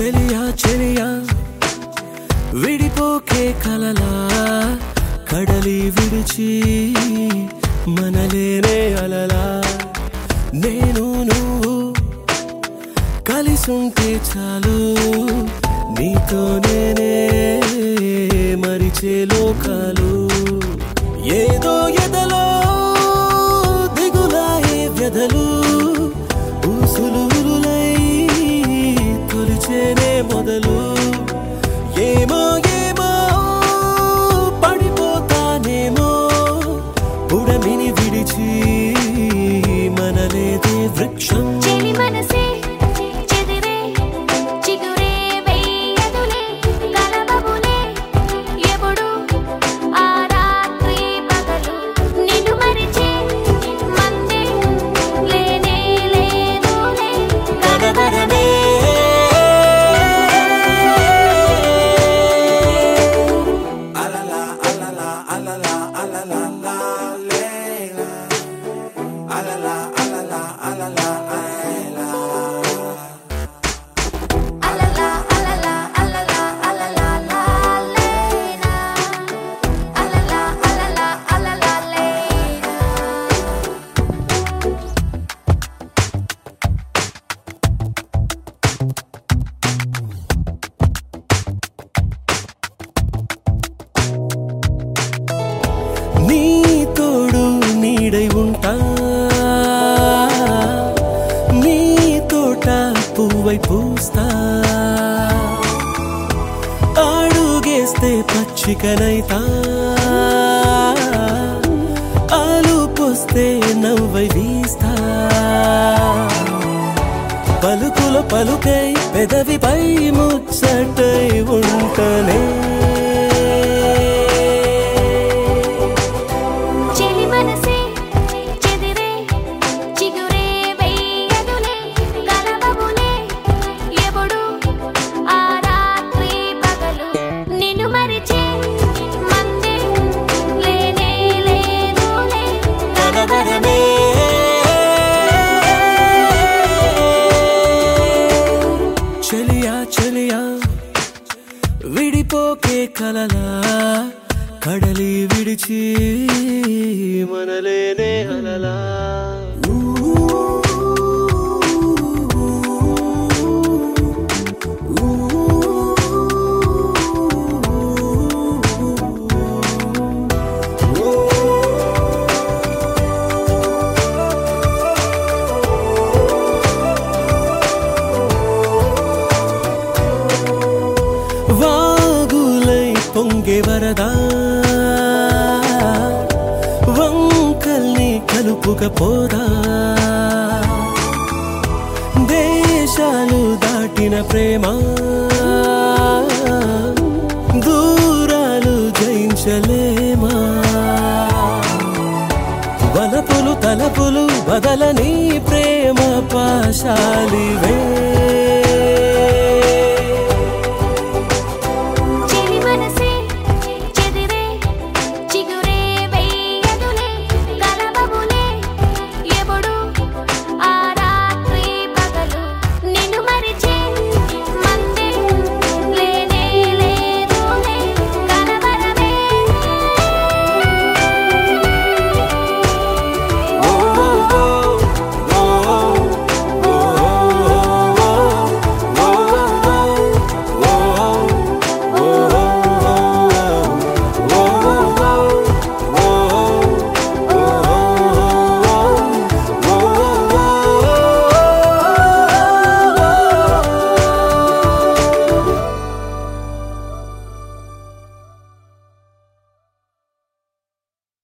చెలియా చెలియా విడిపోకే కలలా కడలి విడిచి మనలేనే అలలా నేను నువ్వు కలిసుంటే చాలు నీతో నేనే మరిచే లోకాలు ఏదో ఎదలో దిగులాయే వ్యధలు ఊసులులై తొలిచేనే మొదలు ఏమో ఏమో పడిపోతానేమో పుడమిని విడిచి మనలేదే వృక్షం చెలి మనసే చెదిరే చిగురే వేయదులే కలబబులే ఎప్పుడు ఆ రాత్రి పగలు నిన్ను మరిచే మందే లేనే లేదులే కలవరమే అలలా అలలా అలలా అలలా లేనా అలలా అలలా అలలా లేనా నీ తోడు నీడై ఉంటా నీ తోట పువ్వై పూస్తా అడుగేస్తే పచ్చికనైతా ఆలు పోస్తే నవ్వై వీస్తా పలుకుల పలుకై పెదవిపై ముచ్చటై ఉంటనే చెలి మనసే చెదిరే చిగురే వేయదులే కలవబులే ఎప్పుడు ఆ రాత్రి పగలు నిన్ను మరిచే మందే లేనే లేదులే కలవరమే చెలియా చెలియా విడిపోకే కలలా కడలి విడిచి మనలేనే అలలా వాగులై పొంగే వరదా వంకల్ని కలుపుకపోదా దేశాలు దాటిన ప్రేమ దూరాలు జయించలేమా వలపులు తలపులు బదలని ప్రేమ పాశాలి